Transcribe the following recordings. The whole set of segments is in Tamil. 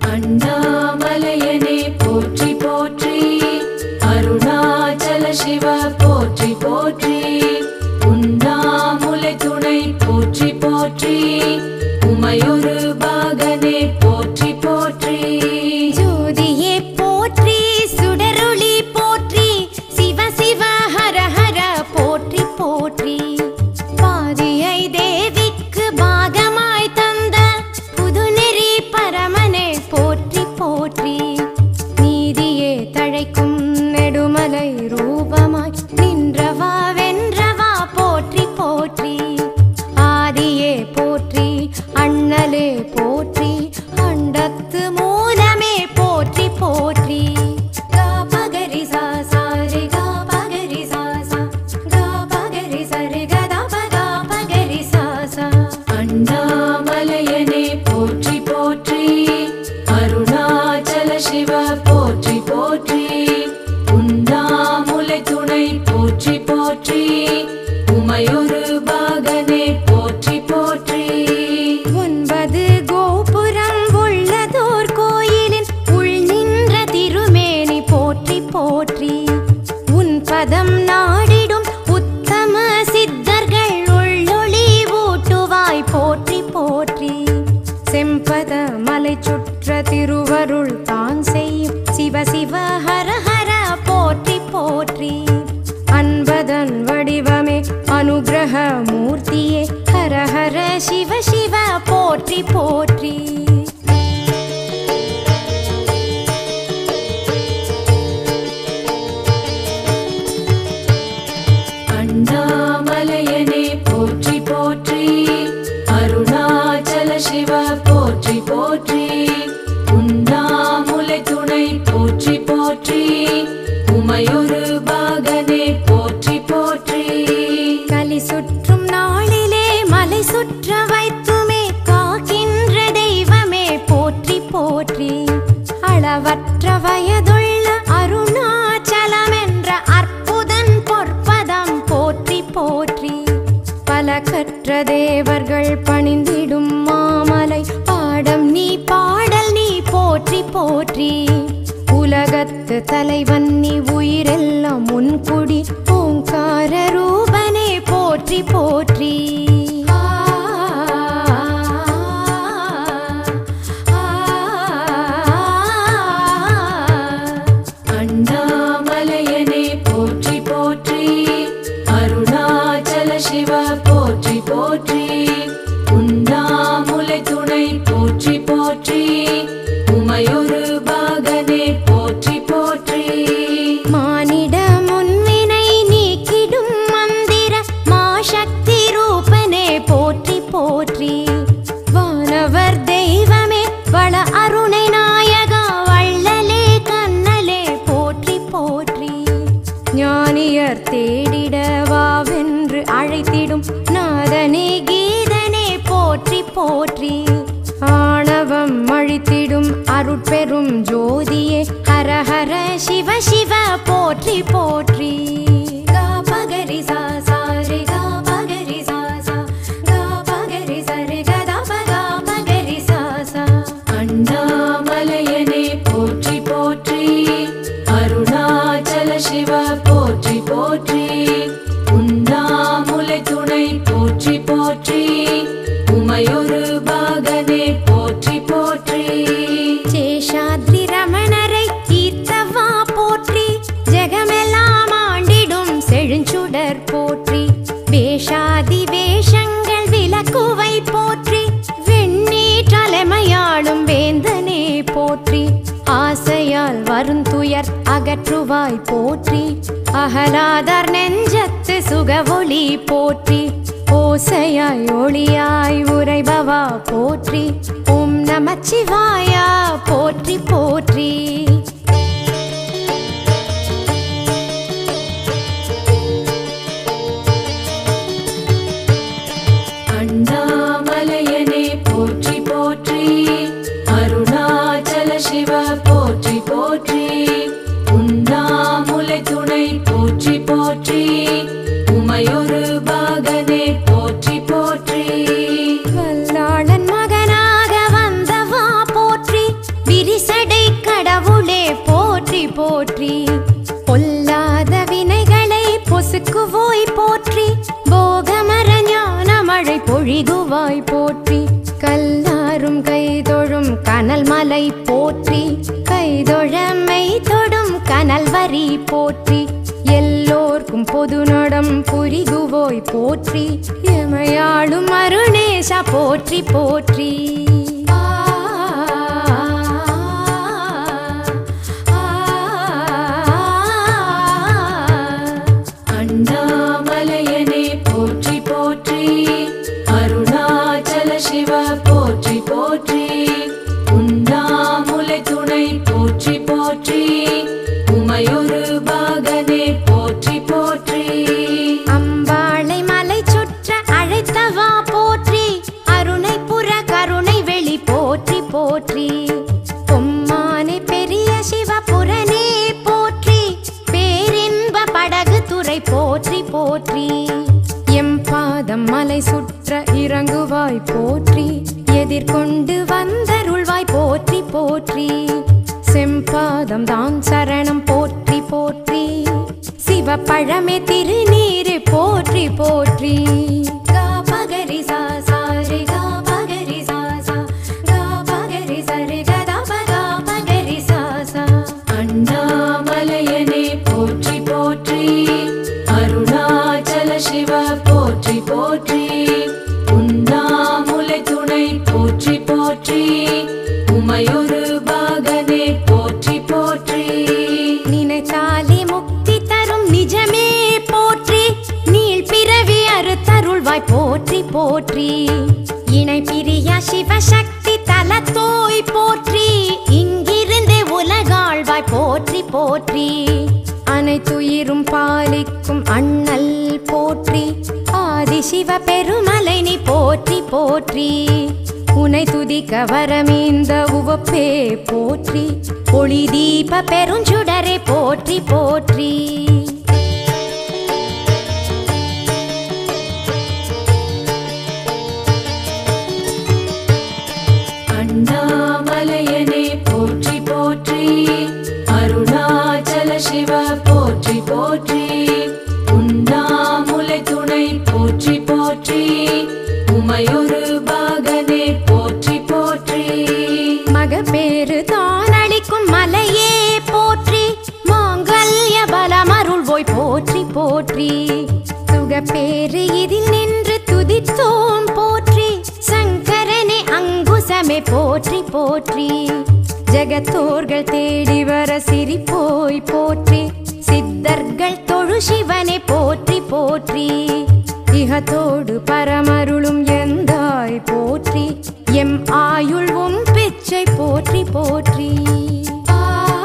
அண்ணாமலையனே போற்றி போற்றி அருணாச்சல சிவ போற்றி போற்றி உண்ணாமுலை துணை போற்றி போற்றி உமையொரு பாகனே போற்றி போற்றி ஜோதியே போற்றி சுடரொளி போற்றி சிவ சிவ ஹர ஹர போற்றி போற்றி பாதியை தேவிக்கு பாகமாய் தந்த புதுநெறி பரமனே போற்றி போற்றி நீதியே தழைக்கும் நெடுமலை ரூபமாய் நின்றவா வென்றவா போற்றி போற்றி ஆதியே போற்றி அண்ணலே போற்றி அண்டத்து மூலமே போற்றி போற்றி கா பகரி சா சா ரி கா பகரி சா சா கா பகரி ச ரி க த ப கா பகரி சா சா அண்ணாமலையனே போற்றி போற்றி அருணாச்சல சிவ போற்றி போற்றி உண்ணாமுலை துணை போற்றி போற்றி உமையொரு பாகனே போற்றி போற்றி ஒன்பது கோபுரம் உள்ளதோர் கோயிலின் உள் நின்ற திருமேனி போற்றி போற்றி உன் பதம் நாடிடும் உத்தம சித்தர்கள் உள்ளொளி ஊட்டுவாய் போற்றி போற்றி செம்பத மலை சுற்ற திருவருள் தான் செய்யும் சிவ சிவ ஹர ஹர போற்றி போற்றி அன்பதன் வடிவமே அனுகிரக மூர்த்தியே ஹர ஹர சிவ சிவ போற்றி போற்றி அண்ணாமலையனே போற்றி போற்றி அருணாச்சல சிவ போற்றி போற்றி உண்ணாமுலை துணை போற்றி போற்றி உமையொரு பாகனே போற்றி போற்றி கலி சுற்றும் நாளிலே மலை சுற்ற வைத்துமே காக்கின்ற தெய்வமே போற்றி போற்றி அளவற்ற வயதுள்ள அருணாச்சலம் என்ற அற்புதன் பொற்பதம் போற்றி போற்றி பல கற்ற தேவர்கள் பணிந்திடும் மாமலை பாடம் நீ பாடல் நீ போற்றி போற்றி உலகத்து தலைவன் நீ உயிரெல்லாம் முன்குடி ஓங்கார ரூபனே போற்றி போற்றி ஆ, ஆ, அண்ணாமலையனே போற்றி போற்றி அருணாச்சல சிவ போற்றி போற்றி உண்ணாமுலை துணை போற்றி போற்றி உமையொரு பாகனே போற்றி போற்றி மானிட முன்வினை நீக்கிடும் மந்திர மாசக்தி ரூபனே போற்றி போற்றி வானவர் தெய்வமே வள அருணை நாயகா வள்ளலே கண்ணலே போற்றி போற்றி ஞானியர் தேடிட வாவென்று அழைத்திடும் நாதனே கீதனே போற்றி போற்றி ஆணவம் அழித்திடும் அருட்பெரும் ஜோதியே ஹர ஹர சிவ சிவ போற்றி போற்றி கா பகரி சா சா ரி கா பகரி சா சா கா பகரி ச ரி க த ப கா பகரி சா சா அண்ணாமலையனே போற்றி போற்றி அருணாச்சல சிவ போற்றி போற்றி உண்ணாமுலை துணை போற்றி போற்றி உமையொரு பாகனே போற்றி போற்றி சேஷாத்ரி ரமணரை தீர்த்தவா போற்றி ஜெகமெல்லாம் ஆண்டிடும் செழுஞ்சுடர் போற்றி வேஷாதி வேஷங்கள் விலக்குவை போற்றி வெண்ணீற்றலைமையாளும் வேந்தனே போற்றி ஆசையால் வருந்துயர் அகற்றுவாய் போற்றி அகலாதார் நெஞ்சத்து சுகவொளி போற்றி ஓசையாய் ஒளியாய் உரைபவா போற்றி ஓம் நமச்சிவாயா போற்றி போற்றி அண்ணாமலையனே போற்றி போற்றி அருணாச்சல சிவ போற்றி போற்றி உண்ணாமுலை துணை போற்றி போற்றி உமையொரு பாகனே போற்றி போற்றி வல்லாளன் மகனாக வந்தவா போற்றி போற்றி பொல்லாத வினைகளை பொசுக்குவோய் போற்றி போகமர ஞான மழை பொழிகுவாய் போற்றி கல்லாரும் கைதொழும் கனல் மலை போற்றி கைதொழமை தொடும் கனல் வரி போற்றி எல்லோர்க்கும் பொது நடம் புரிகுவோய் போற்றி எமையாளும் அருணேஷா போற்றி போற்றி ஆ, ஆ, அண்ணாமலையனே போற்றி போற்றி அருணாச்சல சிவ போற்றி போற்றி உண்ணாமுலை துணை போற்றி போற்றி உமையொரு பாகனே போற்றி போற்றி அம்பாளை மலை சுற்ற அழைத்தவா போற்றி அருணை புற கருணை வெளி போற்றி போற்றி பொம்மானை பெரிய சிவபுரனே போற்றி பேரின்ப படகு துறை போற்றி போற்றி எம் பாதம் மலை சுற்ற இறங்குவாய் போற்றி எதிர்கொண்டு வந்தருள்வாய் போற்றி போற்றி செம்பாதம் தான் சரணம் போற்றி போற்றி சிவப்பழமே திருநீரு போற்றி போற்றி கா பகரி சா சா ரி கா பகரி சா சா கா பகரி சரி கதா பகா பகரி சா சா அண்ணாமலையனே போற்றி போற்றி அருணாச்சல சிவ போற்றி போற்றி உண்ணாமுலை துணை போற்றி போற்றி உமையொரு பாகனே போற்றி போற்றி நினைத்தாலே முக்தி தரும் நிஜமே போற்றி நீள் பிறவி அறுத்தருள்வாய் போற்றி போற்றி இணை பிரியா சிவசக்தி தலத்தோய் போற்றி இங்கிருந்தே உலகாழ்வாய் போற்றி போற்றி அனைத்துயிரும் பாலிக்கும் அண்ணல் போற்றி ஆதி சிவ பெருமலை நீ போற்றி போற்றி உனை துதிக்க வரமீந்த உவப்பே போற்றி ஒளி தீப பெருஞ்சுடரே போற்றி போற்றி அண்ணாமலையனே போற்றி போற்றி அருணாச்சல சிவ போற்றி போற்றி உண்ணாமுலை துணை போற்றி போற்றி உமையொரு பாகனே போற்றி போற்றி மகப்பேறு தான் அளிக்கும் மலையே போற்றி மாங்கல்ய பலமருள்வோய் போற்றி போற்றி சுகப்பேறு இதில் நின்று துதித்தோம் போற்றி சங்கரனே அங்குசமே போற்றி போற்றி ஜெகத்தோர்கள் தேடி வர சிரிப்போய் போற்றி சித்தர்கள் தொழு சிவனை போற்றி போற்றி இகத்தோடு பரமருளும் எந்தாய் போற்றி எம் ஆயுள்வும் பிச்சை போற்றி போற்றி ஆ,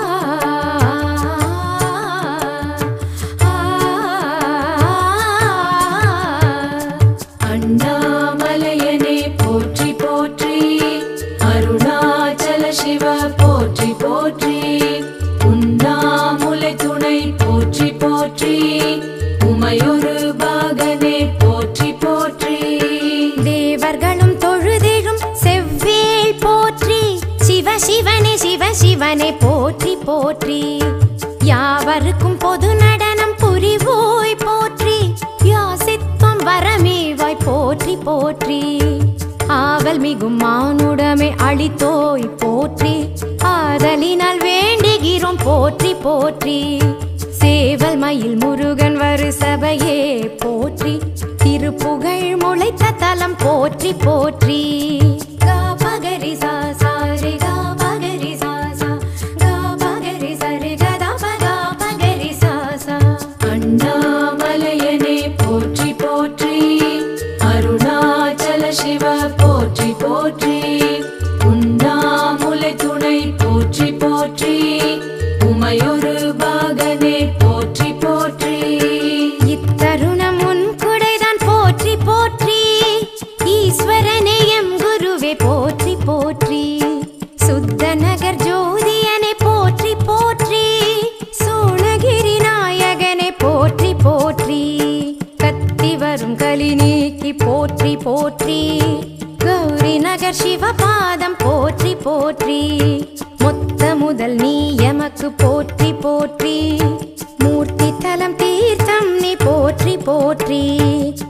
ஆ, அண்ணாமலையனே போற்றி போற்றி அருணாச்சல சிவ போற்றி போற்றி உண்ணாமுலை துணை போற்றி போற்றி உமையொரு பாகனே போற்றி போற்றி தேவர்களும் தொழுதிடும் செவ்வேள் போற்றி சிவ சிவனே சிவ சிவனே போற்றி போற்றி யாவருக்கும் பொது நடனம் புரிவோய் போற்றி யாசித்வம் வரமேவாய் போற்றி போற்றி ஆவல் மிகும் மானுடமே அளித்தோய் போற்றி ஆதலினால் வேண்டுகிறோம் போற்றி போற்றி சேவல் மயில் முருகன் வரு சபையே போற்றி திருப்புகழ் முளைத்த தலம் போற்றி போற்றி கா பகரி சா சா ரி கா பகரி சா சா கா பகரி சரி கதா பகா பகரி சா சா அண்ணாமலையனே போற்றி போற்றி அருணாச்சல சிவ போற்றி போற்றி உண்ணாமுலை துணை போற்றி போற்றி உமையொரு பாகனே போற்றி போற்றி இத்தருணம் உன் குடைதான் போற்றி போற்றி ஈஸ்வரனே எம் குருவே போற்றி போற்றி சுத்த நகர் ஜோதியனை போற்றி போற்றி சோழகிரி நாயகனை போற்றி போற்றி கத்தி வரும் கலி நீக்கி போற்றி போற்றி கௌரி நகர் சிவபாதம் போற்றி போற்றி மொத்த முதல் நீ எமக்கு போற்றி போற்றி மூர்த்தி தலம் தீர்த்தம் நீ போற்றி போற்றி